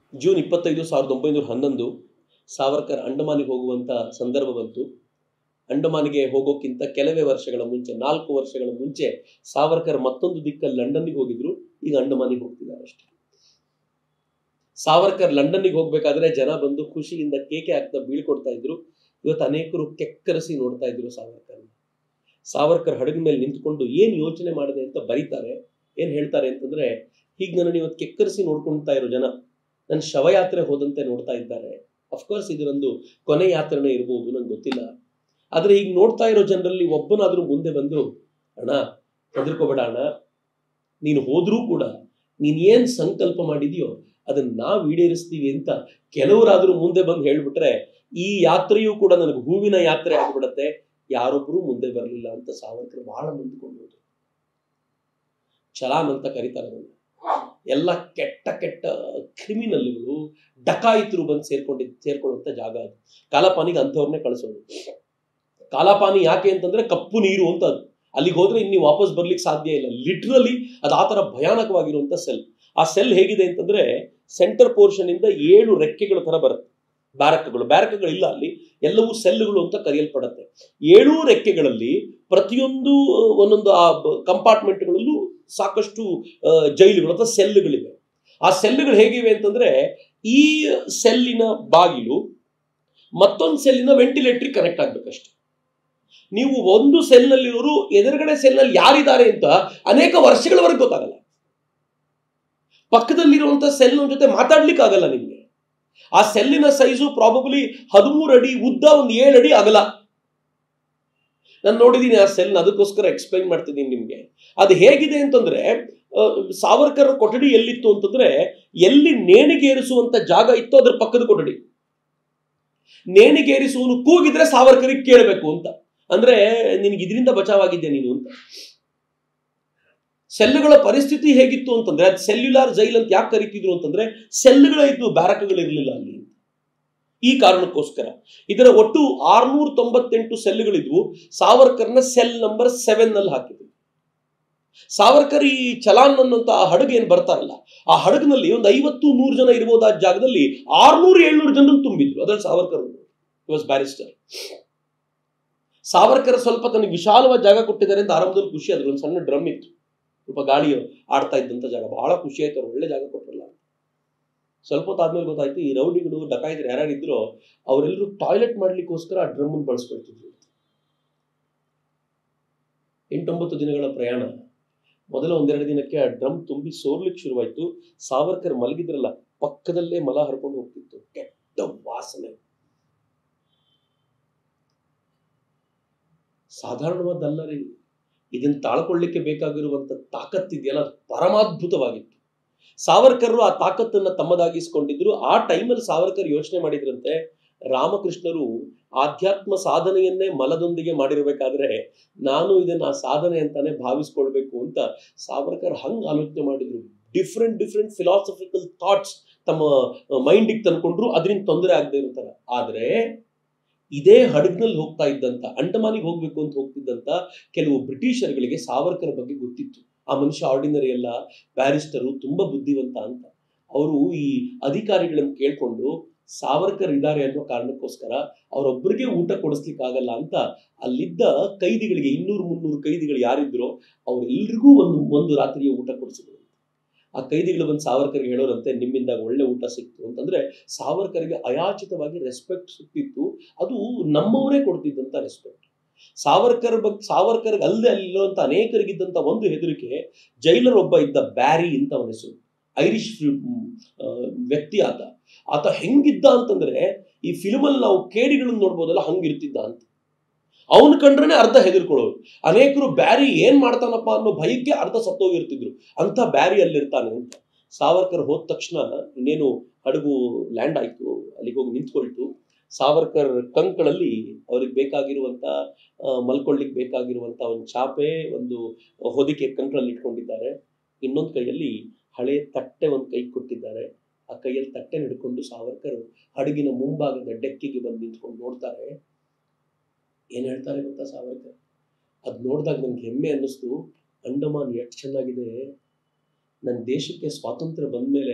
June ಇಪ್ಪತ್ತೈದು ಸಾವಿರದ ಒಂಬೈನೂರ ಹನ್ನೊಂದು ಸಾವರ್ಕರ್ ಅಂಡಮಾನಿಗೆ ಹೋಗುವಂತ ಸಂದರ್ಭ ಬಂತು ಅಂಡಮಾನಿಗೆ ಹೋಗೋಕ್ಕಿಂತ ಕೆಲವೇ ವರ್ಷಗಳ ಮುಂಚೆ ನಾಲ್ಕು ವರ್ಷಗಳ ಮುಂಚೆ ಸಾವರ್ಕರ್ ಮತ್ತೊಂದು ದಿಕ್ಕಲ್ಲಿ ಲಂಡನ್ನಿಗೆ ಹೋಗಿದ್ರು ಈಗ ಅಂಡಮಾನಿಗೆ ಹೋಗ್ತಿದ್ದಾರೆ ಅಷ್ಟೇ ಸಾವರ್ಕರ್ ಲಂಡನ್ನಿಗೆ ಹೋಗ್ಬೇಕಾದ್ರೆ ಜನ ಬಂದು ಖುಷಿಯಿಂದ ಕೇಕೆ ಹಾಕ್ತಾ ಬೀಳ್ಕೊಡ್ತಾ ಇದ್ರು ಇವತ್ತು ಅನೇಕರು ಕೆಕ್ಕರಿಸಿ ನೋಡ್ತಾ ಇದ್ರು ಸಾವರ್ಕರ್ ಸಾವರ್ಕರ್ ಹಡಗಿನ ಮೇಲೆ ನಿಂತ್ಕೊಂಡು ಏನ್ ಯೋಚನೆ ಮಾಡಿದೆ ಅಂತ ಬರೀತಾರೆ ಏನ್ ಹೇಳ್ತಾರೆ ಅಂತಂದ್ರೆ ಹೀಗೆ ನನ್ನನ್ನು ಇವತ್ತು ಕೆಕ್ಕರಿಸಿ ನೋಡ್ಕೊಳ್ತಾ ಇರೋ ಜನ ನನ್ನ ಶವಯಾತ್ರೆ ಹೋದಂತೆ ನೋಡ್ತಾ ಇದ್ದಾರೆ ಅಫ್ಕೋರ್ಸ್ ಇದು ನಂದು ಕೊನೆ ಯಾತ್ರೆನೇ ಇರ್ಬೋದು ನಂಗೆ ಗೊತ್ತಿಲ್ಲ ಆದ್ರೆ ಈಗ ನೋಡ್ತಾ ಇರೋ ಜನರಲ್ಲಿ ಒಬ್ಬನಾದ್ರೂ ಮುಂದೆ ಬಂದು ಅಣ್ಣ ಹೆದರ್ಕೋಬೇಡ ಅಣ್ಣ ನೀನು ಹೋದ್ರೂ ಕೂಡ ನೀನ್ ಏನ್ ಸಂಕಲ್ಪ ಮಾಡಿದ್ಯೋ ಅದನ್ನ ನಾವು ಈಡೇರಿಸ್ತೀವಿ ಅಂತ ಕೆಲವರಾದ್ರೂ ಮುಂದೆ ಬಂದು ಹೇಳ್ಬಿಟ್ರೆ ಈ ಯಾತ್ರೆಯೂ ಕೂಡ ನನಗೆ ಹೂವಿನ ಯಾತ್ರೆ ಆಗ್ಬಿಡತ್ತೆ ಯಾರೊಬ್ರು ಮುಂದೆ ಬರಲಿಲ್ಲ ಅಂತ ಸಾವರ್ಕರ್ ಬಹಳ ನೊಂದ್ಕೊಂಡು ಹೋದ್ರು ಚಲಾನ್ ಅಂತ ಕರೀತಾರೆ ಅದನ್ನ ಎಲ್ಲ ಕೆಟ್ಟ ಕೆಟ್ಟ ಕ್ರಿಮಿನಲ್ಗಳು ಡಕಾಯಿತರು ಬಂದು ಸೇರ್ಕೊಂಡಿ ಸೇರ್ಕೊಳ್ಳುವಂತ ಜಾಗ ಅದು ಕಾಲಪಾನಿಗೆ ಅಂಥವ್ರನ್ನೇ ಕಳಿಸೋದು ಕಾಲಪಾನಿ ಯಾಕೆ ಅಂತಂದ್ರೆ ಕಪ್ಪು ನೀರು ಅಂತ ಅದು ಅಲ್ಲಿಗೆ ಹೋದ್ರೆ ಇನ್ನು ವಾಪಸ್ ಬರ್ಲಿಕ್ಕೆ ಸಾಧ್ಯ ಇಲ್ಲ ಲಿಟ್ರಲಿ ಅದು ಆ ತರ ಭಯಾನಕವಾಗಿರುವಂತ ಸೆಲ್ ಆ ಸೆಲ್ ಹೇಗಿದೆ ಅಂತಂದ್ರೆ ಸೆಂಟರ್ ಪೋರ್ಷನ್ ಇಂದ ಏಳು ರೆಕ್ಕೆಗಳ ತರ ಬರುತ್ತೆ ಬ್ಯಾರಕ್ಗಳು ಬ್ಯಾರಕ್ಗಳು ಇಲ್ಲ ಅಲ್ಲಿ ಎಲ್ಲವೂ ಸೆಲ್ಗಳು ಅಂತ ಕರೆಯಲ್ಪಡುತ್ತೆ ಏಳು ರೆಕ್ಕೆಗಳಲ್ಲಿ ಪ್ರತಿಯೊಂದು ಒಂದೊಂದು ಆ ಕಂಪಾರ್ಟ್ಮೆಂಟ್ಗಳಲ್ಲೂ ಸಾಕಷ್ಟು ಆ, ಜೈಲುಗಳು ಅಥವಾ ಸೆಲ್ಗಳಿವೆ ಆ ಸೆಲ್ಗಳು ಹೇಗಿವೆ ಅಂತಂದ್ರೆ ಈ ಸೆಲ್ಲಿನ ಬಾಗಿಲು ಮತ್ತೊಂದು ಸೆಲ್ಲಿನ ವೆಂಟಿಲೇಟರ್ ಕನೆಕ್ಟ್ ಆಗ್ಬೇಕಷ್ಟೆ ನೀವು ಒಂದು ಸೆಲ್ನಲ್ಲಿರೋರು ಎದುರುಗಡೆ ಸೆಲ್ನಲ್ಲಿ ಯಾರಿದ್ದಾರೆ ಅಂತ ಅನೇಕ ವರ್ಷಗಳವರೆಗೆ ಗೊತ್ತಾಗಲ್ಲ ಪಕ್ಕದಲ್ಲಿರುವಂತ ಸೆಲ್ನ ಜೊತೆ ಮಾತಾಡ್ಲಿಕ್ಕೆ ಆಗಲ್ಲ ನಿಮ್ಗೆ ಆ ಸೆಲ್ಲಿನ ಸೈಜು ಪ್ರಾಬಬ್ಲಿ ಹದಿಮೂರು ಅಡಿ ಉದ್ದ ಒಂದು ಏಳು ಅಡಿ ಅಗಲ ನಾನು ನೋಡಿದ್ದೀನಿ ಆ ಸೆಲ್ನ ಅದಕ್ಕೋಸ್ಕರ ಎಕ್ಸ್ಪ್ಲೈನ್ ಮಾಡ್ತಿದ್ದೀನಿ ನಿಮ್ಗೆ ಅದು ಹೇಗಿದೆ ಅಂತಂದ್ರೆ ಆ, ಸಾವರ್ಕರ್ ಕೊಠಡಿ ಎಲ್ಲಿತ್ತು ಅಂತಂದ್ರೆ ಎಲ್ಲಿ ನೇಣಿಗೇರಿಸುವಂತ ಜಾಗ ಇತ್ತು ಅದ್ರ ಪಕ್ಕದ ಕೊಠಡಿ ನೇಣಿಗೇರಿಸುವನು ಕೂಗಿದ್ರೆ ಸಾವರ್ಕರಿಗೆ ಕೇಳಬೇಕು ಅಂತ ಅಂದ್ರೆ ನಿನ್ಗೆ ಇದರಿಂದ ಬಚಾವಾಗಿದ್ದೆ ನೀನು ಅಂತ ಸೆಲ್ಗಳ ಪರಿಸ್ಥಿತಿ ಹೇಗಿತ್ತು ಅಂತಂದ್ರೆ ಅದು ಸೆಲ್ಯುಲಾರ್ ಜೈಲ್ ಅಂತ ಯಾಕೆ ಕರಿತಿದ್ರು ಅಂತಂದ್ರೆ ಸೆಲ್ಗಳ ಇದ್ದು ಬ್ಯಾರಕ್ಗಳಿರ್ಲಿಲ್ಲ ಅಲ್ಲಿ ಈ ಕಾರಣಕ್ಕೋಸ್ಕರ ಇದರ ಒಟ್ಟು ಆರ್ನೂರ ತೊಂಬತ್ತೆಂಟು ಸೆಲ್ಗಳಿದ್ವು ಸಾವರ್ಕರ್ನ ಸೆಲ್ ನಂಬರ್ ಸೆವೆನ್ ನಲ್ಲಿ ಹಾಕಿದ್ರು ಸಾವರ್ಕರ್ ಈ ಚಲಾನ್ ಅನ್ನುವಂತ ಆ ಹಡಗು ಏನ್ ಬರ್ತಾರಲ್ಲ ಆ ಹಡಗಿನಲ್ಲಿ ಒಂದು ಐವತ್ತು ನೂರು ಜನ ಇರಬಹುದಾದ ಜಾಗದಲ್ಲಿ ಆರ್ನೂರು ಏಳ್ನೂರು ಜನರನ್ನು ತುಂಬಿದ್ರು ಅದ್ರಲ್ಲಿ ಸಾವರ್ಕರ್ ವಾಸ್ ಬ್ಯಾರಿಸ್ಟರ್ ಸಾವರ್ಕರ್ ಸ್ವಲ್ಪ ತನಗೆ ವಿಶಾಲವಾದ ಜಾಗ ಕೊಟ್ಟಿದ್ದಾರೆ ಅಂತ ಆರಂಭದಲ್ಲಿ ಖುಷಿ ಆದ್ರು ಒಂದು ಸಣ್ಣ ಡ್ರಮ್ ಇತ್ತು ಸ್ವಲ್ಪ ಗಾಳಿ ಆಡ್ತಾ ಇದ್ದಂತ ಜಾಗ ಬಹಳ ಖುಷಿ ಆಯ್ತು ಅವ್ರು ಒಳ್ಳೆ ಜಾಗ ಕೊಟ್ಟರಲ್ಲ ಸ್ವಲ್ಪ ಹೊತ್ತಾದ್ಮೇಲೆ ಗೊತ್ತಾಯ್ತು ಈ ರೌಡಿಗಳು ಡಕಾಯಿತರು ಯಾರ್ಯಾರು ಇದ್ರೋ ಅವರೆಲ್ಲರೂ ಟಾಯ್ಲೆಟ್ ಮಾಡ್ಲಿಕ್ಕೋಸ್ಕರ ಆ ಡ್ರಮ್ ಅನ್ನು ಬಳಸ್ಕೊಳ್ತಿದ್ರು ಎಂಟೊಂಬತ್ತು ದಿನಗಳ ಪ್ರಯಾಣ ಮೊದಲ ಒಂದೆರಡು ದಿನಕ್ಕೆ ಆ ಡ್ರಮ್ ತುಂಬಿ ಸೋರ್ಲಿಕ್ಕೆ ಶುರುವಾಯ್ತು ಸಾವರ್ಕರ್ ಮಲಗಿದ್ರಲ್ಲ ಪಕ್ಕದಲ್ಲೇ ಮಲ ಹರ್ಕೊಂಡು ಹೋಗ್ತಿತ್ತು ಕೆಟ್ಟ ವಾಸನೆ ಸಾಧಾರಣವಾದಲ್ಲ ರೀ ಇದನ್ನ ತಾಳ್ಕೊಳ್ಳಿಕ್ಕೆ ಬೇಕಾಗಿರುವಂತ ತಾಕತ್ತಿದೆಯಲ್ಲ ಅದು ಪರಮಾದ್ಭುತವಾಗಿತ್ತು ಸಾವರ್ಕರ್ ಆ ತಾಕತ್ತನ್ನ ತಮ್ಮದಾಗಿಸ್ಕೊಂಡಿದ್ರು ಆ ಟೈಮಲ್ಲಿ ಸಾವರ್ಕರ್ ಯೋಚನೆ ಮಾಡಿದ್ರಂತೆ ರಾಮಕೃಷ್ಣರು ಆಧ್ಯಾತ್ಮ ಸಾಧನೆಯನ್ನೇ ಮಲದೊಂದಿಗೆ ಮಾಡಿರ್ಬೇಕಾದ್ರೆ ನಾನು ಇದನ್ನ ಆ ಸಾಧನೆ ಅಂತಾನೆ ಭಾವಿಸ್ಕೊಳ್ಬೇಕು ಅಂತ ಸಾವರ್ಕರ್ ಹಂಗ್ ಆಲೋಚನೆ ಮಾಡಿದ್ರು ಡಿಫ್ರೆಂಟ್ ಡಿಫ್ರೆಂಟ್ ಫಿಲಾಸಫಿಕಲ್ ಥಾಟ್ಸ್ ತಮ್ಮ ಮೈಂಡಿಗೆ ತಂದ್ಕೊಂಡ್ರು ಅದರಿಂದ ತೊಂದರೆ ಆಗದೆ ಇರೋ ತರ ಆದ್ರೆ ಇದೇ ಹಡಗ್ನಲ್ಲಿ ಹೋಗ್ತಾ ಇದ್ದಂತ ಅಂಡಮಾನಿಗೆ ಹೋಗ್ಬೇಕು ಅಂತ ಹೋಗ್ತಿದ್ದಂತ ಕೆಲವು ಬ್ರಿಟಿಷರ್ಗಳಿಗೆ ಸಾವರ್ಕರ್ ಬಗ್ಗೆ ಗೊತ್ತಿತ್ತು ಆ ಮನುಷ್ಯ ಆರ್ಡಿನರಿ ಅಲ್ಲ ಬ್ಯಾರಿಸ್ಟರು ತುಂಬಾ ಬುದ್ಧಿವಂತ ಅಂತ ಅವರು ಈ ಅಧಿಕಾರಿಗಳನ್ನು ಕೇಳ್ಕೊಂಡು ಸಾವರ್ಕರ್ ಇದ್ದಾರೆ ಅನ್ನೋ ಕಾರಣಕ್ಕೋಸ್ಕರ ಅವರೊಬ್ಬರಿಗೆ ಊಟ ಕೊಡಿಸ್ಲಿಕ್ಕೆ ಆಗಲ್ಲ ಅಂತ ಅಲ್ಲಿದ್ದ ಕೈದಿಗಳಿಗೆ ಇನ್ನೂರು ಮುನ್ನೂರು ಕೈದಿಗಳು ಯಾರಿದ್ರೋ ಅವರೆಲ್ರಿಗೂ ಒಂದು ಒಂದು ರಾತ್ರಿಯ ಊಟ ಕೊಡಿಸಿದ್ರು ಆ ಕೈದಿಗಳು ಬಂದು ಸಾವರ್ಕರ್ಗೆ ಹೇಳೋರಂತೆ ನಿಮ್ಮಿಂದ ಒಳ್ಳೆ ಊಟ ಸಿಕ್ತು ಅಂತಂದ್ರೆ ಸಾವರ್ಕರ್ಗೆ ಅಯಾಚಿತವಾಗಿ ರೆಸ್ಪೆಕ್ಟ್ ಸಿಕ್ತಿತ್ತು ಅದು ನಮ್ಮವರೇ ಕೊಡ್ತಿದ್ದಂತ ರೆಸ್ಪೆಕ್ಟ್ ಸಾವರ್ಕರ್ ಬಗ್ಗೆ ಸಾವರ್ಕರ್ ಅಲ್ಲದೆ ಅಲ್ಲಿರುವಂತ ಅನೇಕರಿಗಿದ್ದಂತ ಒಂದು ಹೆದರಿಕೆ ಜೈಲರ್ ಒಬ್ಬ ಇದ್ದ ಬ್ಯಾರಿ ಅಂತ ಅವನ ಹೆಸರು ಐರಿಷ್ ವ್ಯಕ್ತಿ ಆತ ಆತ ಹೆಂಗಿದ್ದ ಅಂತಂದ್ರೆ ಈ ಫಿಲ್ಮಲ್ಲಿ ನಾವು ಕೇಡಿಗಳನ್ನ ನೋಡ್ಬೋದಲ್ಲ ಹಂಗಿರ್ತಿದ್ದ ಅಂತ ಅವನು ಕಂಡ್ರೆ ಅರ್ಧ ಹೆದರ್ಕೊಳ್ಳೋರು ಅನೇಕರು ಬ್ಯಾರಿ ಏನ್ ಮಾಡ್ತಾನಪ್ಪ ಅನ್ನೋ ಭಯಕ್ಕೆ ಅರ್ಧ ಸತ್ತೋಗಿರ್ತಿದ್ರು ಅಂತ ಬ್ಯಾರಿ ಅಲ್ಲಿರ್ತಾನೆ ಅಂತ ಸಾವರ್ಕರ್ ಹೋದ ತಕ್ಷಣ ಇನ್ನೇನು ಹಡಗು ಲ್ಯಾಂಡ್ ಆಯ್ತು ಅಲ್ಲಿಗೆ ಹೋಗಿ ನಿಂತ್ಕೊಳ್ತು ಸಾವರ್ಕರ್ ಕಂಕಳಲ್ಲಿ ಅವ್ರಿಗೆ ಬೇಕಾಗಿರುವಂತ ಆ, ಮಲ್ಕೊಳ್ಳಿಕ್ ಬೇಕಾಗಿರುವಂತ ಒಂದು ಚಾಪೆ ಒಂದು ಹೊದಿಕೆ ಕಂಕಳಲ್ಲಿ ಇಟ್ಕೊಂಡಿದ್ದಾರೆ ಇನ್ನೊಂದು ಕೈಯಲ್ಲಿ ಹಳೆ ತಟ್ಟೆ ಒಂದು ಕೈ ಕೊಟ್ಟಿದ್ದಾರೆ ಆ ಕೈಯಲ್ಲಿ ತಟ್ಟೆ ಹಿಡ್ಕೊಂಡು ಸಾವರ್ಕರ್ ಹಡಗಿನ ಮುಂಭಾಗದ ಡೆಕ್ಕಿಗೆ ಬಂದು ನಿಂತ್ಕೊಂಡು ನೋಡ್ತಾರೆ ಏನ್ ಹೇಳ್ತಾರೆ ಗೊತ್ತಾ ಸಾವರ್ಕರ್ ಅದ್ ನೋಡಿದಾಗ ನನ್ಗೆ ಹೆಮ್ಮೆ ಅನ್ನಿಸ್ತು ಅಂಡಮಾನ್ ಎಷ್ಟು ಚೆನ್ನಾಗಿದೆ ನನ್ನ ದೇಶಕ್ಕೆ ಸ್ವಾತಂತ್ರ್ಯ ಬಂದ್ಮೇಲೆ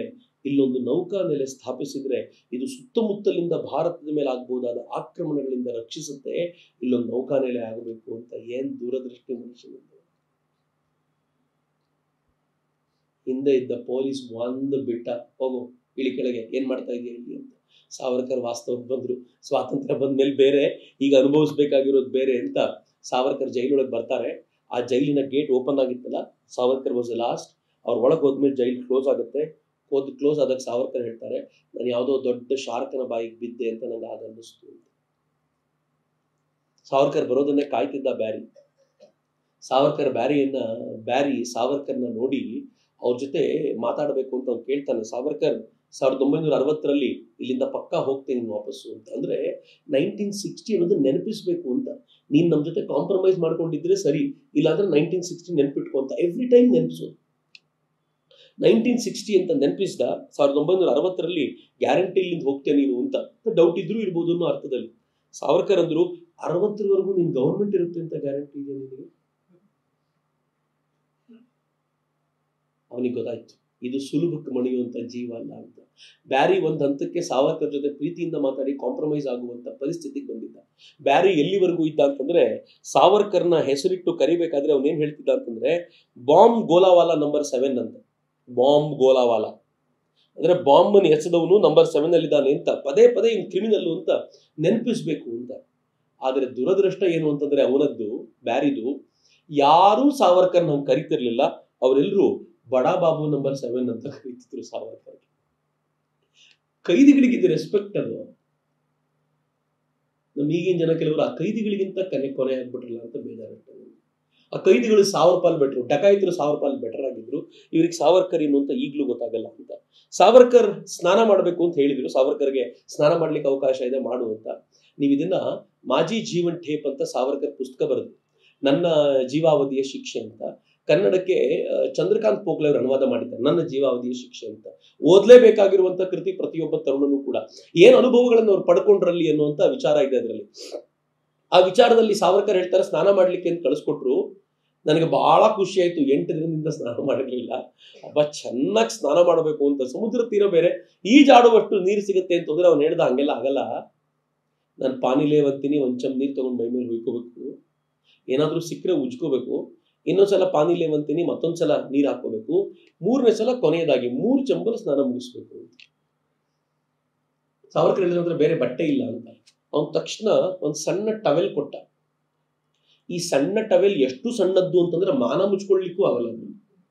ಇಲ್ಲೊಂದು ನೌಕಾ ನೆಲೆ ಸ್ಥಾಪಿಸಿದ್ರೆ ಇದು ಸುತ್ತಮುತ್ತಲಿಂದ ಭಾರತದ ಮೇಲೆ ಆಗಬಹುದಾದ ಆಕ್ರಮಣಗಳಿಂದ ರಕ್ಷಿಸುತ್ತೆ ಇಲ್ಲೊಂದು ನೌಕಾ ನೆಲೆ ಆಗಬೇಕು ಅಂತ ಏನ್ ದೂರದೃಷ್ಟಿ ಮನುಷ್ಯನಿಂದ ಹಿಂದೆ ಇದ್ದ ಪೊಲೀಸ್ ಒಂದು ಬಿಟ್ಟ ಹೋಗು ಇಳಿ ಕೆಳಗೆ ಏನ್ ಮಾಡ್ತಾ ಇದೆಯಾ ಇಲ್ಲಿ ಅಂತ ಸಾವರ್ಕರ್ ವಾಸ್ತವಕ್ಕೆ ಬಂದ್ರು ಸ್ವಾತಂತ್ರ್ಯ ಬಂದ್ಮೇಲೆ ಬೇರೆ ಈಗ ಅನುಭವಿಸ್ಬೇಕಾಗಿರೋದು ಬೇರೆ ಅಂತ ಸಾವರ್ಕರ್ ಜೈಲೊಳಗೆ ಬರ್ತಾರೆ ಆ ಜೈಲಿನ ಗೇಟ್ ಓಪನ್ ಆಗಿತ್ತಲ್ಲ ಸಾವರ್ಕರ್ ವಾಸ್ ಲಾಸ್ಟ್ ಅವ್ರ ಒಳಗೆ ಹೋದ್ಮೇಲೆ ಜೈಲ್ ಕ್ಲೋಸ್ ಆಗುತ್ತೆ ಹೋದ್ ಕ್ಲೋಸ್ ಆದಾಗ ಸಾವರ್ಕರ್ ಹೇಳ್ತಾರೆ ನಾನು ಯಾವುದೋ ದೊಡ್ಡ ಶಾರ್ಕನ ಬಾಯಿಗೆ ಬಿದ್ದೆ ಅಂತ ನಂಗೆ ಆಗ ಅನ್ನಿಸ್ತು ಅಂತ ಸಾವರ್ಕರ್ ಬರೋದನ್ನೇ ಕಾಯ್ತಿದ್ದ ಬ್ಯಾರಿ ಸಾವರ್ಕರ್ ಬ್ಯಾರಿಯನ್ನ ಬ್ಯಾರಿ ಸಾವರ್ಕರ್ನ ನೋಡಿ ಅವ್ರ ಜೊತೆ ಮಾತಾಡಬೇಕು ಅಂತ ಅವ್ನು ಕೇಳ್ತಾನೆ ಸಾವರ್ಕರ್ ಸಾವಿರದ ಒಂಬೈನೂರ ಅರವತ್ತರಲ್ಲಿ ಇಲ್ಲಿಂದ ಪಕ್ಕಾ ಹೋಗ್ತೇನೆ ನೀನು ವಾಪಸ್ಸು ಅಂತ ಅಂದ್ರೆ ನೈನ್ಟೀನ್ ಸಿಕ್ಸ್ಟಿ ಅನ್ನೋದು ನೆನಪಿಸ್ಬೇಕು ಅಂತ ನೀನ್ ನಮ್ಮ ಜೊತೆ ಕಾಂಪ್ರಮೈಸ್ ಮಾಡ್ಕೊಂಡಿದ್ರೆ ಸರಿ ಇಲ್ಲಾಂದ್ರೆ ನೈನ್ಟೀನ್ ಸಿಕ್ಸ್ಟಿ ನೆನ್ಪಿಟ್ಕೊ ಅಂತ ಎವ್ರಿ ಟೈಮ್ ನೆನಪಿಸೋದು ನೈನ್ಟೀನ್ ಸಿಕ್ಸ್ಟಿ ಅಂತ ನೆನಪಿಸಿದ ಸಾವಿರದ ಒಂಬೈನೂರ ಅರವತ್ತರಲ್ಲಿ ಗ್ಯಾರಂಟಿ ಇಲ್ಲಿಂದ ಹೋಗ್ತೇನೆ ನೀನು ಅಂತ ಡೌಟ್ ಇದ್ರೂ ಇರ್ಬೋದು ಅನ್ನೋ ಅರ್ಥದಲ್ಲಿ ಸಾವರ್ಕರ್ ಅಂದ್ರು ಅರವತ್ತರವರೆಗೂ ನಿನ್ ಗವರ್ಮೆಂಟ್ ಇರುತ್ತೆ ಅಂತ ಗ್ಯಾರಂಟಿ ಇದೆ ನಿನಗೆ ಅವನಿಗೆ ಗೊತ್ತಾಯ್ತು ಇದು ಸುಲಭಕ್ಕೆ ಮಣಿಯುವಂತ ಜೀವ ಅಲ್ಲ ಅಂತ ಬ್ಯಾರಿ ಒಂದ್ ಹಂತಕ್ಕೆ ಸಾವರ್ಕರ್ ಜೊತೆ ಪ್ರೀತಿಯಿಂದ ಮಾತಾಡಿ ಕಾಂಪ್ರಮೈಸ್ ಆಗುವಂತ ಪರಿಸ್ಥಿತಿಗೆ ಬಂದಿದ್ದ ಬ್ಯಾರಿ ಎಲ್ಲಿವರೆಗೂ ಇದ್ದ ಅಂತಂದ್ರೆ ಸಾವರ್ಕರ್ನ ಹೆಸರಿಟ್ಟು ಕರಿಬೇಕಾದ್ರೆ ಅವನೇನ್ ಹೇಳ್ತಿದ್ದ ಅಂತಂದ್ರೆ ಬಾಂಬ್ ಗೋಲಾವಾಲ ನಂಬರ್ ಸೆವೆನ್ ಅಂತ ಬಾಂಬ್ ಗೋಲಾವಾಲ ಅಂದ್ರೆ ಬಾಂಬ್ ಅನ್ನು ಎಸೆದವನು ನಂಬರ್ ಸೆವೆನ್ ಅಲ್ಲಿ ಇದ್ದಾನೆ ಅಂತ ಪದೇ ಪದೇ ಇನ್ ಕ್ರಿಮಿನಲ್ ಅಂತ ನೆನಪಿಸ್ಬೇಕು ಅಂತ ಆದ್ರೆ ದುರದೃಷ್ಟ ಏನು ಅಂತಂದ್ರೆ ಅವನದ್ದು ಬ್ಯಾರಿದು ಯಾರೂ ಸಾವರ್ಕರ್ನ ಹಂಗೆ ಕರಿತಿರ್ಲಿಲ್ಲ ಅವರೆಲ್ಲರೂ ಬಡಾ ಬಾಬು ನಂಬರ್ ಸೆವೆನ್ ಅಂತ ಕರೀತಿದ್ರು ಸಾವರ್ಕರ್ ಕೈದಿಗಳಿಗೆ ಇದು ರೆಸ್ಪೆಕ್ಟ್ ಅದು ನಮ್ಮ ಈಗಿನ ಜನ ಕೆಲವರು ಆ ಕೈದಿಗಳಿಗಿಂತ ಕನೆ ಕೊನೆ ಆಗ್ಬಿಟ್ರಲ್ಲ ಅಂತ ಬೇಜಾರಾಗ್ತದೆ ಆ ಕೈದಿಗಳು ಸಾವಿರ ಪಾಲ್ ಬೆಟ್ರು ಡಕಾಯಿತರು ಸಾವಿರ ಪಾಲ್ ಬೆಟರ್ ಆಗಿದ್ರು ಇವ್ರಿಗೆ ಸಾವರ್ಕರ್ ಏನು ಅಂತ ಈಗಲೂ ಗೊತ್ತಾಗಲ್ಲ ಅಂತ ಸಾವರ್ಕರ್ ಸ್ನಾನ ಮಾಡಬೇಕು ಅಂತ ಹೇಳಿದ್ರು ಸಾವರ್ಕರ್ಗೆ ಸ್ನಾನ ಮಾಡ್ಲಿಕ್ಕೆ ಅವಕಾಶ ಇದೆ ಮಾಡು ಅಂತ ನೀವು ಇದನ್ನ ಮಾಜಿ ಜೀವನ್ ಟೇಪ್ ಅಂತ ಸಾವರ್ಕರ್ ಪುಸ್ತಕ ಬರೆದು ನನ್ನ ಜೀವಾವಧಿಯ ಶಿಕ್ಷೆ ಅಂತ ಕನ್ನಡಕ್ಕೆ ಆ, ಚಂದ್ರಕಾಂತ್ ಪೋಕ್ಲೆ ಅವರು ಅನುವಾದ ಮಾಡಿದ್ದಾರೆ ನನ್ನ ಜೀವಾವಧಿಯ ಶಿಕ್ಷೆ ಅಂತ ಓದ್ಲೇಬೇಕಾಗಿರುವಂತ ಕೃತಿ ಪ್ರತಿಯೊಬ್ಬ ತರುಣನೂ ಕೂಡ ಏನ್ ಅನುಭವಗಳನ್ನು ಅವ್ರು ಪಡ್ಕೊಂಡ್ರಲ್ಲಿ ಅನ್ನುವಂತ ವಿಚಾರ ಇದೆ ಅದರಲ್ಲಿ ಆ ವಿಚಾರದಲ್ಲಿ ಸಾವರ್ಕರ್ ಹೇಳ್ತಾರೆ ಸ್ನಾನ ಮಾಡ್ಲಿಕ್ಕೆ ಅಂತ ಕಳಿಸ್ಕೊಟ್ರು ನನಗೆ ಬಹಳ ಖುಷಿ ಆಯ್ತು ಎಂಟು ದಿನದಿಂದ ಸ್ನಾನ ಮಾಡಿರ್ಲಿಲ್ಲ ಅಬ್ಬ ಚೆನ್ನಾಗಿ ಸ್ನಾನ ಮಾಡಬೇಕು ಅಂತ ಸಮುದ್ರ ತೀರ ಬೇರೆ ಈಜಾಡುವಷ್ಟು ನೀರು ಸಿಗುತ್ತೆ ಅಂತಂದ್ರೆ ಅವ್ನು ಹೇಳ್ದ ಹಂಗೆಲ್ಲ ಆಗಲ್ಲ ನಾನು ಪಾನಿಲೇ ಒತ್ತೀನಿ ಒಂದ್ ಚಮ್ ನೀರು ತಗೊಂಡು ಮೈ ಮೇಲೆ ಹುಯ್ಕೋಬೇಕು ಏನಾದ್ರೂ ಸಿಕ್ಕರೆ ಉಜ್ಕೋಬೇಕು ಇನ್ನೊಂದ್ಸಲ ಪಾನಿಲೇ ಅಂತೀನಿ ಮತ್ತೊಂದ್ಸಲ ನೀರು ಹಾಕೋಬೇಕು ಮೂರನೇ ಸಲ ಕೊನೆಯದಾಗಿ ಮೂರು ಚಂಬಲ್ ಸ್ನಾನ ಮುಗಿಸ್ಬೇಕು ಅಂತ ಸಾವರ್ಕರ್ ಹೇಳಿದ್ರೆ ಬೇರೆ ಬಟ್ಟೆ ಇಲ್ಲ ಅಂತ ಅವನ್ ತಕ್ಷಣ ಒಂದ್ ಸಣ್ಣ ಟವೆಲ್ ಕೊಟ್ಟ ಈ ಸಣ್ಣ ಟವೆಲ್ ಎಷ್ಟು ಸಣ್ಣದ್ದು ಅಂತಂದ್ರೆ ಮಾನ ಮುಚ್ಕೊಳ್ಲಿಕ್ಕೂ ಆಗಲ್ಲ ಅದು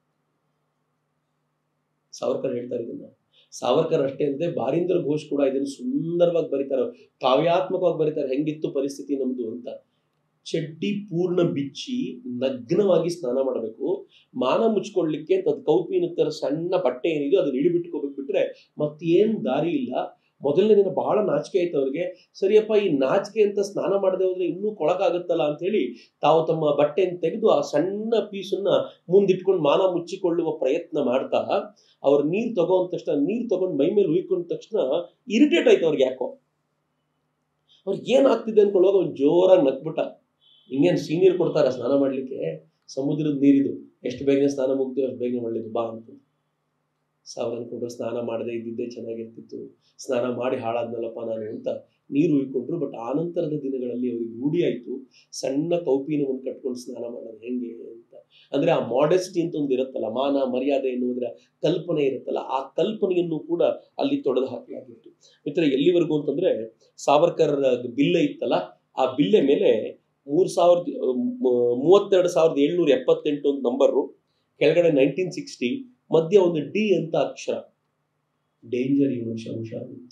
ಸಾವರ್ಕರ್ ಹೇಳ್ತಾರೆ ಇದನ್ನ ಸಾವರ್ಕರ್ ಅಷ್ಟೇ ಅಲ್ಲದೆ ಬಾರೀಂದ್ರ ಘೋಷ್ ಕೂಡ ಇದನ್ನು ಸುಂದರವಾಗಿ ಬರೀತಾರೆ ಕಾವ್ಯಾತ್ಮಕವಾಗಿ ಬರೀತಾರೆ ಹೆಂಗಿತ್ತು ಪರಿಸ್ಥಿತಿ ನಮ್ದು ಅಂತ ಚಡ್ಡಿ ಪೂರ್ಣ ಬಿಚ್ಚಿ ನಗ್ನವಾಗಿ ಸ್ನಾನ ಮಾಡಬೇಕು ಮಾನ ಮುಚ್ಕೊಳ್ಳಿಕ್ಕೆ ಅಂತ ಅದು ಕೌಪಿನ ತರ ಸಣ್ಣ ಬಟ್ಟೆ ಏನಿದೆಯೋ ಅದನ್ನ ಇಳಿಬಿಟ್ಕೋಬೇಕು ಬಿಟ್ರೆ ಮತ್ತೇನ್ ದಾರಿ ಇಲ್ಲ ಮೊದಲನೇ ದಿನ ಬಹಳ ನಾಚಿಕೆ ಆಯ್ತು ಅವ್ರಿಗೆ ಸರಿಯಪ್ಪ ಈ ನಾಚಿಕೆ ಅಂತ ಸ್ನಾನ ಮಾಡದೆ ಹೋದ್ರೆ ಇನ್ನೂ ಕೊಳಕಾಗುತ್ತಲ್ಲ ಅಂತ ಹೇಳಿ ತಾವು ತಮ್ಮ ಬಟ್ಟೆಯನ್ನು ತೆಗೆದು ಆ ಸಣ್ಣ ಪೀಸನ್ನ ಮುಂದಿಟ್ಕೊಂಡು ಮಾನ ಮುಚ್ಚಿಕೊಳ್ಳುವ ಪ್ರಯತ್ನ ಮಾಡ್ತಾ ಅವ್ರ ನೀರ್ ತಗೊಂಡ ತಕ್ಷಣ ನೀರ್ ತಗೊಂಡು ಮೈ ಮೇಲೆ ಉಯ್ಕೊಂಡ ತಕ್ಷಣ ಇರಿಟೇಟ್ ಆಯ್ತು ಅವ್ರಿಗೆ ಯಾಕೋ ಅವ್ರಿಗೆ ಏನ್ ಆಗ್ತಿದೆ ಅನ್ಕೊಳ್ಳುವಾಗ ಅವ್ನು ಜೋರಾಗಿ ನಕ್ಬಿಟ್ಟ ಹಿಂಗೇನು ಸೀನಿಯರ್ ಕೊಡ್ತಾರ ಸ್ನಾನ ಮಾಡ್ಲಿಕ್ಕೆ ಸಮುದ್ರದ ನೀರಿದು ಎಷ್ಟು ಬೇಗನೆ ಸ್ನಾನ ಮುಗ್ತೀವಿ ಅಷ್ಟು ಬೇಗನೆ ಒಳ್ಳೇದು ಬಾ ಅಂತ ಸಾವಿರ ಅನ್ಕೊಂಡ್ರು ಸ್ನಾನ ಮಾಡದೆ ಇದ್ದಿದ್ದೇ ಚೆನ್ನಾಗಿರ್ತಿತ್ತು ಸ್ನಾನ ಮಾಡಿ ಹಾಳಾದ್ನಲ್ಲಪ್ಪ ನಾನು ಅಂತ ನೀರು ಉಯ್ಕೊಂಡ್ರು ಬಟ್ ಆನಂತರದ ದಿನಗಳಲ್ಲಿ ಅವ್ರಿಗೆ ರೂಢಿ ಆಯ್ತು ಸಣ್ಣ ಕೌಪಿನವನ್ನು ಕಟ್ಕೊಂಡು ಸ್ನಾನ ಮಾಡೋದು ಹೆಂಗೆ ಅಂತ ಅಂದ್ರೆ ಆ ಮಾಡೆಸ್ಟಿ ಅಂತ ಒಂದು ಇರುತ್ತಲ್ಲ ಮಾನ ಮರ್ಯಾದೆ ಎನ್ನುವುದರ ಕಲ್ಪನೆ ಇರುತ್ತಲ್ಲ ಆ ಕಲ್ಪನೆಯನ್ನು ಕೂಡ ಅಲ್ಲಿ ತೊಡೆದು ಹಾಕಲಾಗಿತ್ತು ಮಿತ್ರ ಎಲ್ಲಿವರೆಗೂ ಅಂತಂದ್ರೆ ಸಾವರ್ಕರ್ ಬಿಲ್ಲೆ ಇತ್ತಲ್ಲ ಆ ಬಿಲ್ಲೆ ಮೇಲೆ ಮೂರ್ ಸಾವಿರದ ಮೂವತ್ತೆರಡು ಸಾವಿರದ ಏಳ್ನೂರ ಎಪ್ಪತ್ತೆಂಟು ಒಂದು ನಂಬರು ಕೆಳಗಡೆ ನೈನ್ಟೀನ್ ಸಿಕ್ಸ್ಟಿ ಮಧ್ಯ ಒಂದು ಡಿ ಅಂತ ಅಕ್ಷರ ಡೇಂಜರ್ ಈ ಮನುಷ್ಯ ಹುಷಾರು ಅಂತ.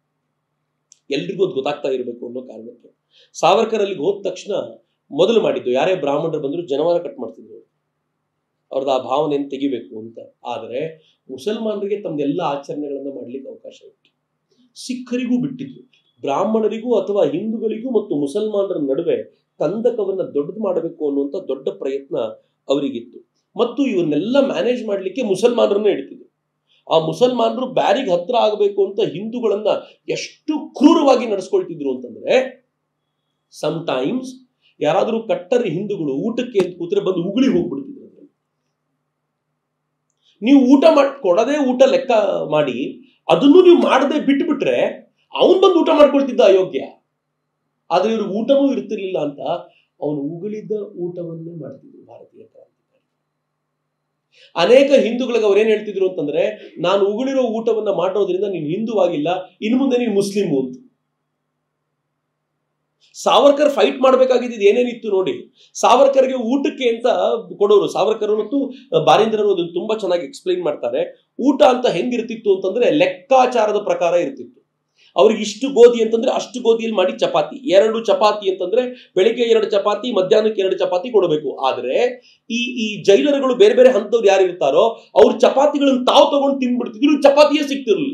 ಎಲ್ರಿಗೂ ಅದು ಗೊತ್ತಾಗ್ತಾ ಇರಬೇಕು ಅನ್ನೋ ಕಾರಣಕ್ಕೆ ಸಾವರ್ಕರ್ ಅಲ್ಲಿಗೆ ಹೋದ ತಕ್ಷಣ ಮೊದಲು ಮಾಡಿದ್ದು ಯಾರೇ ಬ್ರಾಹ್ಮಣರು ಬಂದ್ರು ಜನವಾರ ಕಟ್ ಮಾಡ್ತಿದ್ರು ಅವ್ರದ್ದು ಆ ಭಾವನೆಯನ್ನು ತೆಗಿಬೇಕು ಅಂತ ಆದರೆ ಮುಸಲ್ಮಾನರಿಗೆ ತಮ್ದೆಲ್ಲ ಆಚರಣೆಗಳನ್ನ ಮಾಡ್ಲಿಕ್ಕೆ ಅವಕಾಶ ಇತ್ತು ಸಿಖ್ಖರಿಗೂ ಬಿಟ್ಟಿದ್ರು ಬ್ರಾಹ್ಮಣರಿಗೂ ಅಥವಾ ಹಿಂದೂಗಳಿಗೂ ಮತ್ತು ಮುಸಲ್ಮಾನರ ನಡುವೆ ಕಂದಕವನ್ನ ದೊಡ್ಡದು ಮಾಡಬೇಕು ಅನ್ನುವಂಥ ದೊಡ್ಡ ಪ್ರಯತ್ನ ಅವರಿಗಿತ್ತು ಮತ್ತು ಇವನ್ನೆಲ್ಲ ಮ್ಯಾನೇಜ್ ಮಾಡ್ಲಿಕ್ಕೆ ಮುಸಲ್ಮಾನರನ್ನ ಇಡ್ತಿದ್ರು ಆ ಮುಸಲ್ಮಾನರು ಬ್ಯಾರಿಗೆ ಹತ್ರ ಆಗಬೇಕು ಅಂತ ಹಿಂದೂಗಳನ್ನ ಎಷ್ಟು ಕ್ರೂರವಾಗಿ ನಡೆಸ್ಕೊಳ್ತಿದ್ರು ಅಂತಂದ್ರೆ ಸಮ್ ಟೈಮ್ಸ್ ಯಾರಾದರೂ ಕಟ್ಟರ್ ಹಿಂದೂಗಳು ಊಟಕ್ಕೆ ಅಂತ ಕೂತ್ರೆ ಬಂದು ಉಗುಳಿ ಹೋಗ್ಬಿಡ್ತಿದ್ರು ಅದ್ರಲ್ಲಿ ನೀವು ಊಟ ಮಾಡಿ ಕೊಡದೆ ಊಟ ಲೆಕ್ಕ ಮಾಡಿ ಅದನ್ನು ನೀವು ಮಾಡದೆ ಬಿಟ್ಬಿಟ್ರೆ ಅವನ್ ಬಂದು ಊಟ ಮಾಡ್ಕೊಳ್ತಿದ್ದ ಅಯೋಗ್ಯ ಆದ್ರೆ ಇವ್ರಿಗೆ ಊಟನೂ ಇರ್ತಿರ್ಲಿಲ್ಲ ಅಂತ ಅವನು ಉಗುಳಿದ್ದ ಊಟವನ್ನೇ ಮಾಡ್ತಿದ್ರು ಭಾರತೀಯ ಕ್ರಾಂತಿಕಾರಿ ಅನೇಕ ಹಿಂದೂಗಳಿಗೆ ಅವ್ರೇನ್ ಹೇಳ್ತಿದ್ರು ಅಂತಂದ್ರೆ ನಾನು ಉಗುಳಿರೋ ಊಟವನ್ನ ಮಾಡೋದ್ರಿಂದ ನೀನು ಹಿಂದೂವಾಗಿಲ್ಲ ಇನ್ನು ಮುಂದೆ ನೀನು ಮುಸ್ಲಿಮು ಅಂತ ಸಾವರ್ಕರ್ ಫೈಟ್ ಮಾಡಬೇಕಾಗಿದ್ದು ಏನೇನಿತ್ತು ನೋಡಿ ಸಾವರ್ಕರ್ಗೆ ಊಟಕ್ಕೆ ಅಂತ ಕೊಡೋರು ಸಾವರ್ಕರ್ ಮತ್ತು ಬಾರೀಂದ್ರರು ಅದನ್ನು ತುಂಬಾ ಚೆನ್ನಾಗಿ ಎಕ್ಸ್ಪ್ಲೈನ್ ಮಾಡ್ತಾರೆ ಊಟ ಅಂತ ಹೆಂಗಿರ್ತಿತ್ತು ಅಂತಂದ್ರೆ ಲೆಕ್ಕಾಚಾರದ ಪ್ರಕಾರ ಇರ್ತಿತ್ತು ಅವ್ರಿಗೆ ಇಷ್ಟು ಗೋಧಿ ಅಂತಂದ್ರೆ ಅಷ್ಟು ಗೋಧಿಯಲ್ಲಿ ಮಾಡಿ ಚಪಾತಿ ಎರಡು ಚಪಾತಿ ಅಂತಂದ್ರೆ ಬೆಳಿಗ್ಗೆ ಎರಡು ಚಪಾತಿ ಮಧ್ಯಾಹ್ನಕ್ಕೆ ಎರಡು ಚಪಾತಿ ಕೊಡಬೇಕು ಆದ್ರೆ ಈ ಈ ಜೈಲರ್ಗಳು ಬೇರೆ ಬೇರೆ ಹಂತವ್ರು ಯಾರು ಇರ್ತಾರೋ ಅವ್ರ ಚಪಾತಿಗಳನ್ನ ತಾವು ತಗೊಂಡು ತಿನ್ಬಿಡ್ತಿದ್ರು ಚಪಾತಿಯೇ ಸಿಗ್ತಿರ್ಲಿಲ್ಲ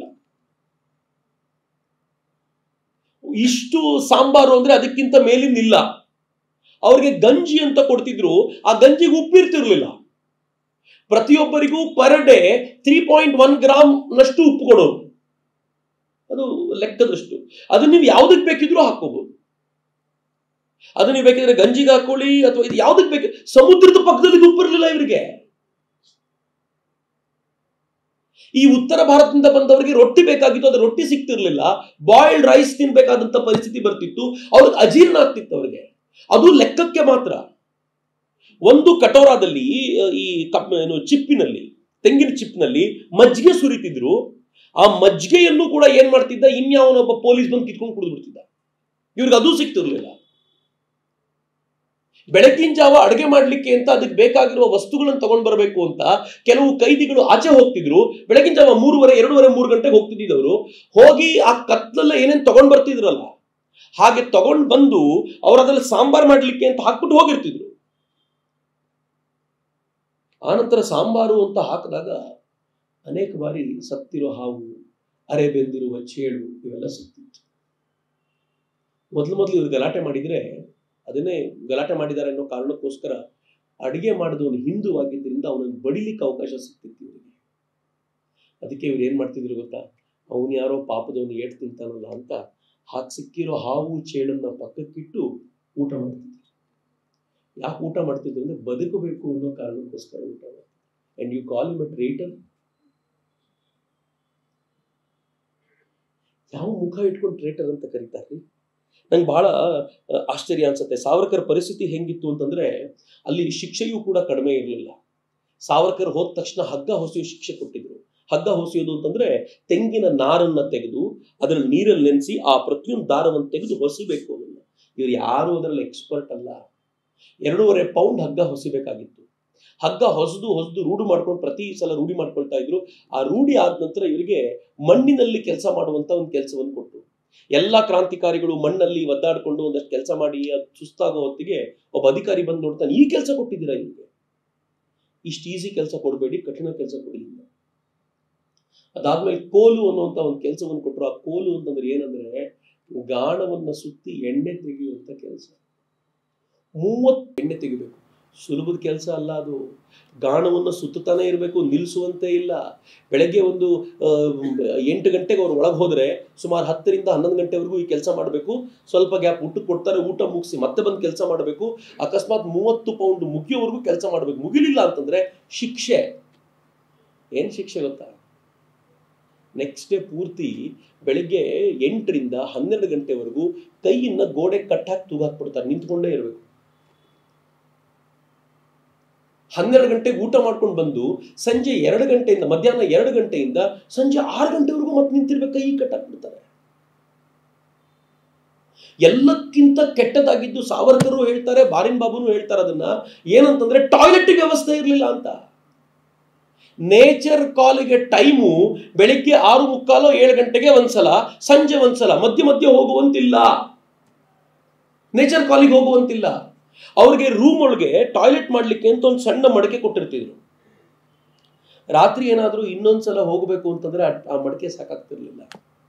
ಇಷ್ಟು ಸಾಂಬಾರು ಅಂದ್ರೆ ಅದಕ್ಕಿಂತ ಮೇಲಿಂದಿಲ್ಲ ಅವ್ರಿಗೆ ಗಂಜಿ ಅಂತ ಕೊಡ್ತಿದ್ರು ಆ ಗಂಜಿಗೆ ಉಪ್ಪಿರ್ತಿರ್ಲಿಲ್ಲ ಪ್ರತಿಯೊಬ್ಬರಿಗೂ per day three point one gram ನಷ್ಟು ಉಪ್ಪು ಕೊಡೋರು ಅದು ಲೆಕ್ಕದಷ್ಟು ಅದನ್ನ ನೀವು ಯಾವ್ದಕ್ ಬೇಕಿದ್ರೂ ಹಾಕೋಬಹುದು ಅದು ನೀವು ಬೇಕಿದ್ರೆ ಗಂಜಿಗೆ ಹಾಕೊಳ್ಳಿ ಅಥವಾ ಇದು ಯಾವ್ದಕ್ ಬೇಕು ಸಮುದ್ರದ ಪಕ್ಕದಲ್ಲಿ ಇದು ಉಪ್ಪಿರ್ಲಿಲ್ಲ ಇವರಿಗೆ ಈ ಉತ್ತರ ಭಾರತದಿಂದ ಬಂದವರಿಗೆ ರೊಟ್ಟಿ ಬೇಕಾಗಿತ್ತು ಅದು ರೊಟ್ಟಿ ಸಿಗ್ತಿರ್ಲಿಲ್ಲ ಬಾಯ್ಲ್ಡ್ ರೈಸ್ ತಿನ್ಬೇಕಾದಂತ ಪರಿಸ್ಥಿತಿ ಬರ್ತಿತ್ತು ಅವ್ರಿಗೆ ಅಜೀರ್ಣ ಆಗ್ತಿತ್ತು ಅವ್ರಿಗೆ ಅದು ಲೆಕ್ಕಕ್ಕೆ ಮಾತ್ರ ಒಂದು ಕಟೋರಾದಲ್ಲಿ ಈ ಕಪ್ ಏನು ಚಿಪ್ಪಿನಲ್ಲಿ ತೆಂಗಿನ ಚಿಪ್ನಲ್ಲಿ ಮಜ್ಜಿಗೆ ಸುರಿತಿದ್ರು ಆ ಮಜ್ಜಿಗೆಯನ್ನು ಕೂಡ ಏನ್ ಮಾಡ್ತಿದ್ದ ಇನ್ಯಾವನೊಬ್ಬ ಪೊಲೀಸ್ ಬಂದು ಕಿತ್ಕೊಂಡು ಕುಡಿದು ಬಿಡ್ತಿದ್ದ ಇವ್ರಿಗೆ ಅದು ಸಿಗ್ತಿರ್ಲಿಲ್ಲ ಬೆಳಗಿನ ಜಾವ ಅಡುಗೆ ಮಾಡ್ಲಿಕ್ಕೆ ಅಂತ ಅದಕ್ಕೆ ಬೇಕಾಗಿರುವ ವಸ್ತುಗಳನ್ನು ತಗೊಂಡ್ ಬರಬೇಕು ಅಂತ ಕೆಲವು ಕೈದಿಗಳು ಆಚೆ ಹೋಗ್ತಿದ್ರು ಬೆಳಗಿನ ಜಾವ ಮೂರುವರೆ ಎರಡೂವರೆ ಮೂರು ಗಂಟೆಗೆ ಹೋಗ್ತಿದ್ದವರು ಹೋಗಿ ಆ ಕತ್ಲೆಲ್ಲ ಏನೇನ್ ತಗೊಂಡ್ ಬರ್ತಿದ್ರಲ್ಲ ಹಾಗೆ ತಗೊಂಡ್ ಬಂದು ಅವ್ರು ಅದ್ರಲ್ಲಿ ಸಾಂಬಾರ್ ಮಾಡ್ಲಿಕ್ಕೆ ಅಂತ ಹಾಕ್ಬಿಟ್ಟು ಹೋಗಿರ್ತಿದ್ರು ಆನಂತರ ಸಾಂಬಾರು ಅಂತ ಹಾಕಿದಾಗ ಅನೇಕ ಬಾರಿ ಸತ್ತಿರೋ ಹಾವು ಅರೆ ಬೆಂದಿರುವ ಚೇಳು ಇವೆಲ್ಲ ಸಿಗ್ತಿತ್ತು ಮೊದಲು ಮೊದಲು ಇವ್ರು ಗಲಾಟೆ ಮಾಡಿದ್ರೆ ಅದನ್ನೇ ಗಲಾಟೆ ಮಾಡಿದ್ದಾರೆ ಅನ್ನೋ ಕಾರಣಕ್ಕೋಸ್ಕರ ಅಡಿಗೆ ಮಾಡಿದವನು ಹಿಂದೂ ಆಗಿದ್ದರಿಂದ ಅವನನ್ನು ಬಡಿಲಿಕ್ಕೆ ಅವಕಾಶ ಸಿಗ್ತಿತ್ತು ಇವರಿಗೆ ಅದಕ್ಕೆ ಇವ್ರು ಏನ್ ಮಾಡ್ತಿದ್ರು ಗೊತ್ತಾ ಅವನು ಯಾರೋ ಪಾಪದವನು ಏಟ್ ತಿಂತಾನಲ್ಲ ಅಂತ ಹಾಗೆ ಸಿಕ್ಕಿರೋ ಹಾವು ಚೇಳನ್ನ ಪಕ್ಕಕ್ಕಿಟ್ಟು ಊಟ ಮಾಡ್ತಿದ್ರು ಯಾಕೆ ಊಟ ಮಾಡ್ತಿದ್ರು ಅಂದ್ರೆ ಬದುಕಬೇಕು ಅನ್ನೋ ಕಾರಣಕ್ಕೋಸ್ಕರ ಊಟ ಮಾಡ್ತಿದ್ರು ಅಂಡ್ ಯು ಕಾಲ್ ಇಮ್ ಅ ಟ್ರೇಟರ್ ಯಾವ ಮುಖ ಇಟ್ಕೊಂಡು ಟ್ರೇಟರ್ ಅಂತ ಕರೀತಾರ್ರಿ ನಂಗೆ ಬಹಳ ಆಶ್ಚರ್ಯ ಅನ್ಸುತ್ತೆ ಸಾವರ್ಕರ್ ಪರಿಸ್ಥಿತಿ ಹೆಂಗಿತ್ತು ಅಂತಂದ್ರೆ ಅಲ್ಲಿ ಶಿಕ್ಷೆಯೂ ಕೂಡ ಕಡಿಮೆ ಇರಲಿಲ್ಲ ಸಾವರ್ಕರ್ ಹೋದ ತಕ್ಷಣ ಹಗ್ಗ ಹೊಸೆಯೋ ಶಿಕ್ಷೆ ಕೊಟ್ಟಿದ್ರು ಹಗ್ಗ ಹೊಸೆಯೋದು ಅಂತಂದ್ರೆ ತೆಂಗಿನ ನಾರನ್ನ ತೆಗೆದು ಅದರಲ್ಲಿ ನೀರಲ್ಲಿ ನೆನೆಸಿ ಆ ಪ್ರತಿಯೊಂದು ದಾರವನ್ನು ತೆಗೆದು ಹೊಸಿಬೇಕು ಅದನ್ನ ಇವ್ರು ಯಾರು ಅದರಲ್ಲಿ ಎಕ್ಸ್ಪರ್ಟ್ ಅಲ್ಲ ಎರಡೂವರೆ ಪೌಂಡ್ ಹಗ್ಗ ಹೊಸಿಬೇಕಾಗಿತ್ತು ಹಗ್ಗ ಹೊಸದು ಹೊಸದು ರೂಢಿ ಮಾಡ್ಕೊಂಡು ಪ್ರತಿ ಸಲ ರೂಢಿ ಮಾಡ್ಕೊಳ್ತಾ ಇದ್ರು ಆ ರೂಢಿ ಆದ ನಂತರ ಇವರಿಗೆ ಮಣ್ಣಿನಲ್ಲಿ ಕೆಲಸ ಮಾಡುವಂತ ಒಂದು ಕೆಲಸವನ್ನು ಕೊಟ್ಟರು ಎಲ್ಲಾ ಕ್ರಾಂತಿಕಾರಿಗಳು ಮಣ್ಣಲ್ಲಿ ಒದ್ದಾಡ್ಕೊಂಡು ಒಂದಷ್ಟು ಕೆಲಸ ಮಾಡಿ ಅದು ಸುಸ್ತಾಗೋ ಹೊತ್ತಿಗೆ ಒಬ್ಬ ಅಧಿಕಾರಿ ಬಂದು ನೋಡ್ತಾನೆ ಈ ಕೆಲಸ ಕೊಟ್ಟಿದ್ದೀರಾ ಇವ್ರಿಗೆ ಇಷ್ಟು ಈಸಿ ಕೆಲಸ ಕೊಡಬೇಡಿ ಕಠಿಣ ಕೆಲಸ ಕೊಡಿ ಅಂತ ಅದಾದ್ಮೇಲೆ ಕೋಲು ಅನ್ನುವಂತ ಒಂದು ಕೆಲಸವನ್ನು ಕೊಟ್ಟರು ಆ ಕೋಲು ಅಂತಂದ್ರೆ ಏನಂದ್ರೆ ಗಾಣವನ್ನ ಸುತ್ತಿ ಎಣ್ಣೆ ತೆಗೆಯುವಂತ ಕೆಲಸ ಮೂವತ್ತು ಎಣ್ಣೆ ತೆಗಿಬೇಕು ಸುಲಭದ ಕೆಲಸ ಅಲ್ಲ ಅದು ಗಾಣವನ್ನು ಸುತ್ತತಾನೆ ಇರಬೇಕು ನಿಲ್ಲಿಸುವಂತೆ ಇಲ್ಲ ಬೆಳಗ್ಗೆ ಒಂದು ಎಂಟು ಗಂಟೆಗೆ ಅವ್ರು ಒಳಗೆ ಹೋದ್ರೆ ಸುಮಾರು ಹತ್ತರಿಂದ ಹನ್ನೊಂದು ಗಂಟೆವರೆಗೂ ಈ ಕೆಲಸ ಮಾಡಬೇಕು ಸ್ವಲ್ಪ ಗ್ಯಾಪ್ ಊಟಕ್ಕೆ ಕೊಡ್ತಾರೆ ಊಟ ಮುಗಿಸಿ ಮತ್ತೆ ಬಂದು ಕೆಲಸ ಮಾಡಬೇಕು ಅಕಸ್ಮಾತ್ ಮೂವತ್ತು ಪೌಂಡ್ ಮುಗಿಯೋವರೆಗೂ ಕೆಲಸ ಮಾಡಬೇಕು ಮುಗಿಲಿಲ್ಲ ಅಂತಂದ್ರೆ ಶಿಕ್ಷೆ ಏನ್ ಶಿಕ್ಷೆ ಗೊತ್ತಾ ನೆಕ್ಸ್ಟ್ ಡೇ ಪೂರ್ತಿ ಬೆಳಿಗ್ಗೆ ಎಂಟರಿಂದ ಹನ್ನೆರಡು ಗಂಟೆವರೆಗೂ ಕೈಯನ್ನ ಗೋಡೆ ಕಟ್ಟಾಕಿ ತೂಗಾಕ್ಬಿಡ್ತಾರೆ ನಿಂತ್ಕೊಂಡೇ ಇರಬೇಕು ಹನ್ನೆರಡು ಗಂಟೆಗೆ ಊಟ ಮಾಡ್ಕೊಂಡು ಬಂದು ಸಂಜೆ ಎರಡು ಗಂಟೆಯಿಂದ ಮಧ್ಯಾಹ್ನ ಎರಡು ಗಂಟೆಯಿಂದ ಸಂಜೆ ಆರು ಗಂಟೆವರೆಗೂ ಮತ್ತೆ ನಿಂತಿರ್ಬೇಕು ಕೈ ಕಟ್ಟಾಕ್ಬಿಡ್ತಾರೆ ಎಲ್ಲಕ್ಕಿಂತ ಕೆಟ್ಟದಾಗಿದ್ದು ಸಾವರ್ಕರು ಹೇಳ್ತಾರೆ ಬಾರಿನ್ ಬಾಬುನು ಹೇಳ್ತಾರೆ ಅದನ್ನ ಏನಂತಂದ್ರೆ ಟಾಯ್ಲೆಟ್ ವ್ಯವಸ್ಥೆ ಇರಲಿಲ್ಲ ಅಂತ ನೇಚರ್ ಕಾಲಿಗೆ ಟೈಮು ಬೆಳಿಗ್ಗೆ ಆರು ಮುಕ್ಕಾಲು ಏಳು ಗಂಟೆಗೆ ಒಂದ್ಸಲ ಸಂಜೆ ಒಂದ್ಸಲ ಮಧ್ಯ ಮಧ್ಯೆ ಹೋಗುವಂತಿಲ್ಲ ನೇಚರ್ ಕಾಲಿಗೆ ಹೋಗುವಂತಿಲ್ಲ ಅವ್ರಿಗೆ ರೂಮ್ ಒಳಗೆ ಟಾಯ್ಲೆಟ್ ಮಾಡ್ಲಿಕ್ಕೆ ಅಂತ ಒಂದು ಸಣ್ಣ ಮಡಕೆ ಕೊಟ್ಟಿರ್ತಿದ್ರು ರಾತ್ರಿ ಏನಾದ್ರೂ ಇನ್ನೊಂದ್ಸಲ ಹೋಗಬೇಕು ಅಂತಂದ್ರೆ ಆ ಮಡಕೆ ಸಾಕಾಗ್ತಿರ್ಲಿಲ್ಲ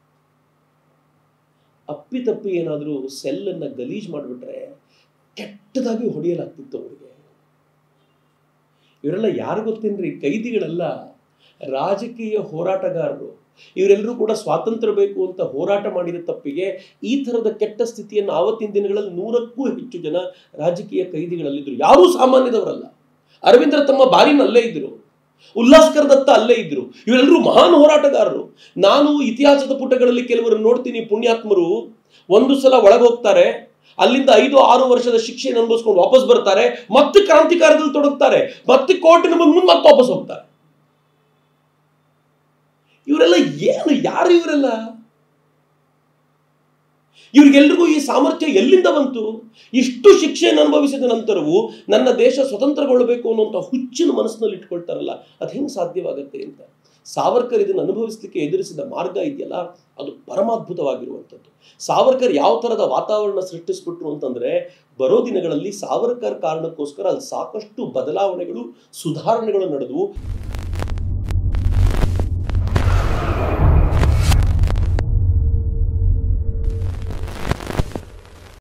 ಅಪ್ಪಿ ತಪ್ಪಿ ಏನಾದ್ರೂ ಸೆಲ್ಲನ್ನ ಗಲೀಜ್ ಮಾಡಿಬಿಟ್ರೆ ಕೆಟ್ಟದಾಗಿ ಹೊಡೆಯಲಾಗ್ತಿತ್ತು ಅವರಿಗೆ ಇವರೆಲ್ಲ ಯಾರು ಗೊತ್ತೇನ್ರಿ ಕೈದಿಗಳಲ್ಲ ರಾಜಕೀಯ ಹೋರಾಟಗಾರರು ಇವರೆಲ್ಲರೂ ಕೂಡ ಸ್ವಾತಂತ್ರ್ಯ ಬೇಕು ಅಂತ ಹೋರಾಟ ಮಾಡಿದ ತಪ್ಪಿಗೆ ಈ ತರದ ಕೆಟ್ಟ ಸ್ಥಿತಿಯನ್ನು ಆವತ್ತಿನ ದಿನಗಳಲ್ಲಿ ನೂರಕ್ಕೂ ಹೆಚ್ಚು ಜನ ರಾಜಕೀಯ ಕೈದಿಗಳಲ್ಲಿದ್ರು ಯಾರೂ ಸಾಮಾನ್ಯದವರಲ್ಲ ಅರವಿಂದ್ರ ತಮ್ಮ ಬಾರಿನಲ್ಲೇ ಇದ್ರು ಉಲ್ಲಾಸ್ಕರ್ ದತ್ತ ಅಲ್ಲೇ ಇದ್ರು ಇವರೆಲ್ಲರೂ ಮಹಾನ್ ಹೋರಾಟಗಾರರು ನಾನು ಇತಿಹಾಸದ ಪುಟಗಳಲ್ಲಿ ಕೆಲವರನ್ನು ನೋಡ್ತೀನಿ ಪುಣ್ಯಾತ್ಮರು ಒಂದು ಸಲ ಒಳಗೆ ಹೋಗ್ತಾರೆ ಅಲ್ಲಿಂದ ಐದು ಆರು ವರ್ಷದ ಶಿಕ್ಷೆಯನ್ನು ಅನುಭವಿಸ್ಕೊಂಡು ವಾಪಸ್ ಬರ್ತಾರೆ ಮತ್ತೆ ಕ್ರಾಂತಿಕಾರದಲ್ಲಿ ತೊಡಗ್ತಾರೆ ಮತ್ತೆ ಕೋರ್ಟಿನ ಮುಂದೆ ಮುಂದೆ ಮತ್ತೆ ವಾಪಸ್ ಹೋಗ್ತಾರೆ ಇವರೆಲ್ಲ ಏನು ಯಾರು ಇವರೆಲ್ಲ ಇವ್ರಿಗೆಲ್ರಿಗೂ ಈ ಸಾಮರ್ಥ್ಯ ಎಲ್ಲಿಂದ ಬಂತು ಇಷ್ಟು ಶಿಕ್ಷೆಯನ್ನು ಅನುಭವಿಸಿದ ನಂತರವೂ ನನ್ನ ದೇಶ ಸ್ವತಂತ್ರಗೊಳ್ಳಬೇಕು ಅನ್ನುವಂಥ ಹುಚ್ಚಿನ ಮನಸ್ಸಿನಲ್ಲಿ ಇಟ್ಕೊಳ್ತಾರಲ್ಲ ಅದು ಹೆಂಗೆ ಸಾಧ್ಯವಾಗುತ್ತೆ ಅಂತ ಸಾವರ್ಕರ್ ಇದನ್ನು ಅನುಭವಿಸಲಿಕ್ಕೆ ಎದುರಿಸಿದ ಮಾರ್ಗ ಇದೆಯಲ್ಲ ಅದು ಪರಮಾದ್ಭುತವಾಗಿರುವಂಥದ್ದು ಸಾವರ್ಕರ್ ಯಾವ ಥರದ ವಾತಾವರಣ ಸೃಷ್ಟಿಸ್ಬಿಟ್ರು ಅಂತಂದ್ರೆ ಬರೋ ದಿನಗಳಲ್ಲಿ ಸಾವರ್ಕರ್ ಕಾರಣಕ್ಕೋಸ್ಕರ ಅಲ್ಲಿ ಸಾಕಷ್ಟು ಬದಲಾವಣೆಗಳು ಸುಧಾರಣೆಗಳು ನಡೆದವು